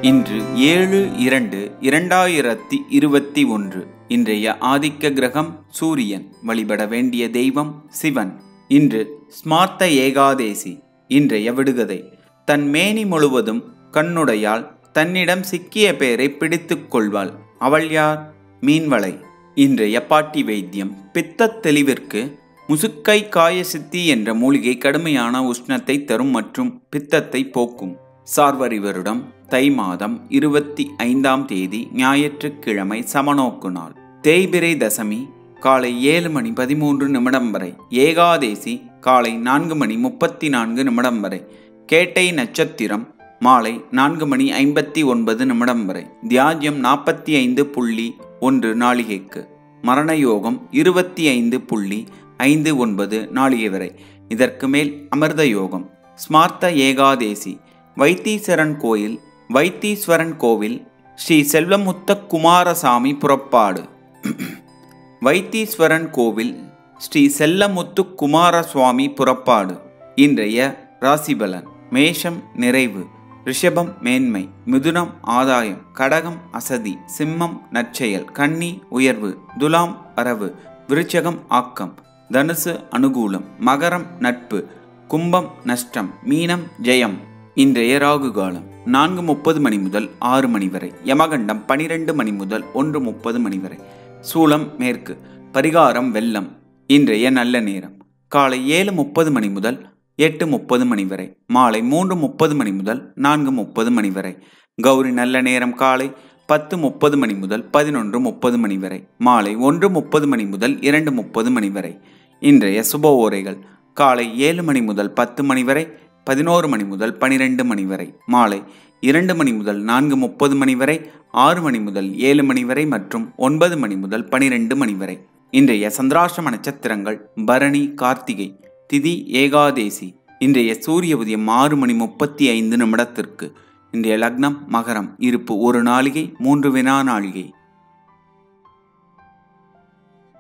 இன்று ஏழு இரண்டு இரண்டாயிரத்தி இருபத்தி ஒன்று இன்றைய ஆதிக்க கிரகம் சூரியன் வழிபட வேண்டிய தெய்வம் சிவன் இன்று ஸ்மார்த்த ஏகாதேசி இன்றைய விடுகதை தன் மேனி முழுவதும் கண்ணுடையால் தன்னிடம் சிக்கிய பேரை பிடித்துக் கொள்வாள் அவள் யார் மீன்வளை இன்றைய பாட்டி வைத்தியம் பித்தத் தெளிவிற்கு முசுக்கை காயசித்தி என்ற மூலிகை கடுமையான உஷ்ணத்தை தரும் மற்றும் பித்தத்தை போக்கும் சார்வரி வருடம் தை மாதம் இருபத்தி ஐந்தாம் தேதி ஞாயிற்றுக்கிழமை சமநோக்கு நாள் தேய்பிரை தசமி காலை ஏழு மணி பதிமூன்று நிமிடம் வரை ஏகாதேசி காலை நான்கு மணி முப்பத்தி நான்கு நிமிடம் வரை கேட்டை நட்சத்திரம் மாலை நான்கு மணி ஐம்பத்தி ஒன்பது நிமிடம் வரை தியாஜ்யம் நாற்பத்தி ஐந்து புள்ளி ஒன்று நாளிகைக்கு மரண யோகம் இருபத்தி ஐந்து புள்ளி ஐந்து ஒன்பது நாளிகை வரை இதற்கு மேல் அமிர்த யோகம் ஸ்மார்த்த ஏகாதேசி வைத்தீஸ்வரன் கோயில் வைத்தீஸ்வரன் கோவில் ஸ்ரீ செல்வமுத்த குமாரசாமி புறப்பாடு வைத்தீஸ்வரன் கோவில் ஸ்ரீ செல்லமுத்து குமாரசுவாமி புறப்பாடு இன்றைய ராசிபலன் மேஷம் நிறைவு ரிஷபம் மேன்மை மிதுனம் ஆதாயம் கடகம் அசதி சிம்மம் நற்செயல் கன்னி உயர்வு துலாம் வரவு விருச்சகம் ஆக்கம் தனுசு அனுகூலம் மகரம் நட்பு கும்பம் நஷ்டம் மீனம் ஜெயம் இன்றைய ராகு காலம் நான்கு முப்பது மணி முதல் ஆறு மணி வரை யமகண்டம் பனிரெண்டு மணி முதல் ஒன்று முப்பது மணி வரை சூலம் மேற்கு பரிகாரம் வெள்ளம் இன்றைய நல்ல நேரம் காலை ஏழு முப்பது மணி முதல் எட்டு முப்பது மணி வரை மாலை மூன்று முப்பது மணி முதல் நான்கு முப்பது மணி வரை கௌரி நல்ல நேரம் காலை பத்து முப்பது மணி முதல் பதினொன்று முப்பது மணி வரை மாலை ஒன்று முப்பது மணி முதல் இரண்டு முப்பது மணி வரை இன்றைய சுப ஓரைகள் காலை ஏழு மணி முதல் பத்து மணி வரை பதினோரு மணி முதல் பனிரெண்டு மணி வரை மாலை இரண்டு மணி முதல் நான்கு முப்பது மணி வரை ஆறு மணி முதல் ஏழு மணி வரை மற்றும் ஒன்பது மணி முதல் பனிரெண்டு மணி வரை இன்றைய சந்திராஷ்டம நட்சத்திரங்கள் பரணி கார்த்திகை திதி ஏகாதேசி இன்றைய சூரிய உதயம் ஆறு மணி முப்பத்தி ஐந்து நிமிடத்திற்கு இன்றைய லக்னம் மகரம் இருப்பு ஒரு நாளிகை மூன்று வினா நாளிகை